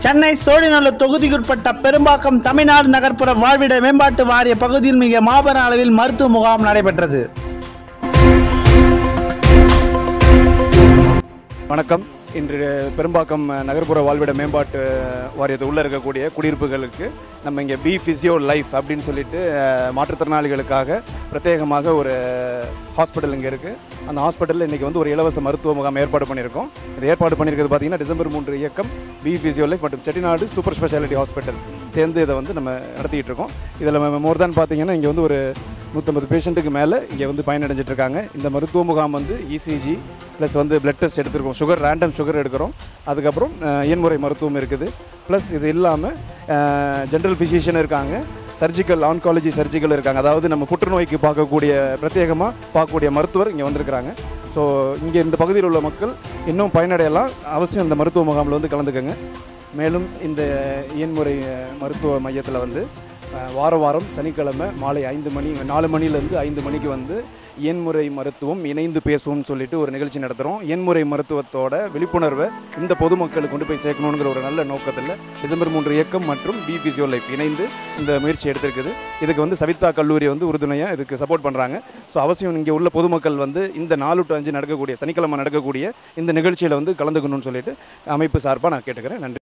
சென்னை சோழிநல்லூர் தொகுதிக்குட்பட்ட பெரும்பாக்கம் தமிழ்நாடு நகர்ப்புற வாழ்விட மேம்பாட்டு வாரிய பகுதியில் மிக மாபெரும் அளவில் மருத்துவ முகாம் நடைபெற்றது வணக்கம் இன்று பெரும்பாக்கம் நகர்ப்புற வாழ்விட மேம்பாட்டு வாரியத்து உள்ளே இருக்கக்கூடிய குடியிருப்புகளுக்கு நம்ம இங்கே பி ஃபிசியோ லைஃப் அப்படின்னு சொல்லிட்டு அஹ், மாற்றுத்திறனாளிகளுக்காக பிரத்யேகமாக ஒரு ஹாஸ்பிட்டல் இங்கே இருக்குது அந்த ஹாஸ்பிட்டலில் இன்றைக்கி வந்து ஒரு இலவச மருத்துவ முகாம் ஏற்பாடு பண்ணியிருக்கோம் இது ஏற்பாடு பண்ணியிருக்கிறது பார்த்தீங்கன்னா டிசம்பர் மூன்று இயக்கம் பி ஃபிசியோ லைஃப் மற்றும் செட்டிநாடு சூப்பர் ஸ்பெஷாலிட்டி ஹாஸ்பிட்டல் சேர்ந்து இதை வந்து நம்ம நடத்திட்டு இருக்கோம் இதில் மோர் தான் பார்த்தீங்கன்னா இங்கே வந்து ஒரு நூற்றம்பது பேஷண்ட்டுக்கு மேலே இங்கே வந்து பயனடைஞ்சிட்டு இருக்காங்க இந்த மருத்துவ முகாம் வந்து இசிஜி ப்ளஸ் வந்து பிளட் டெஸ்ட் எடுத்திருக்கோம் சுகர் ரேண்டம் சுகர் எடுக்கிறோம் அதுக்கப்புறம் அஹ், இயன்முறை மருத்துவம் இருக்குது ப்ளஸ் இது இல்லாமல் ஜென்ரல் ஃபிசிஷியன் இருக்காங்க சர்ஜிக்கல் ஆன்காலஜி சர்ஜிக்கல் இருக்காங்க அதாவது நம்ம புற்றுநோய்க்கு பார்க்கக்கூடிய பிரத்யேகமாக பார்க்கக்கூடிய மருத்துவர் இங்கே வந்திருக்கிறாங்க ஸோ இங்கே இந்த பகுதியில் உள்ள மக்கள் இன்னும் பயனடையலாம் அவசியம் இந்த மருத்துவ முகாமில் வந்து கலந்துக்கங்க மேலும் இந்த இயன்முறை அஹ், மருத்துவ மையத்தில் வந்து அஹ், வாரம் வாரம் சனிக்கிழமை மாலை ஐந்து மணி நாலு மணிலேருந்து ஐந்து மணிக்கு வந்து இயன்முறை மருத்துவம் இணைந்து பேசுவோம்னு சொல்லிட்டு ஒரு நிகழ்ச்சி நடத்துகிறோம் இயன்முறை மருத்துவத்தோட விழிப்புணர்வை இந்த பொதுமக்களுக்கு கொண்டு போய் சேர்க்கணுங்கிற ஒரு நல்ல நோக்கத்தில் டிசம்பர் மூன்று இயக்கம் மற்றும் பி ஃபிசியோ லைஃப் இணைந்து இந்த முயற்சி எடுத்திருக்குது இதுக்கு வந்து சவிதா கல்லூரி வந்து உறுதுணையாக இதுக்கு சப்போர்ட் பண்ணுறாங்க ஸோ அவசியம் இங்கே உள்ள பொதுமக்கள் வந்து இந்த நாலு டு அஞ்சு நடக்கக்கூடிய சனிக்கிழமை நடக்கக்கூடிய இந்த நிகழ்ச்சியில் வந்து கலந்துக்கணும்னு சொல்லிட்டு அமைப்பு சார்பாக நான் கேட்டுக்கிறேன் நன்றி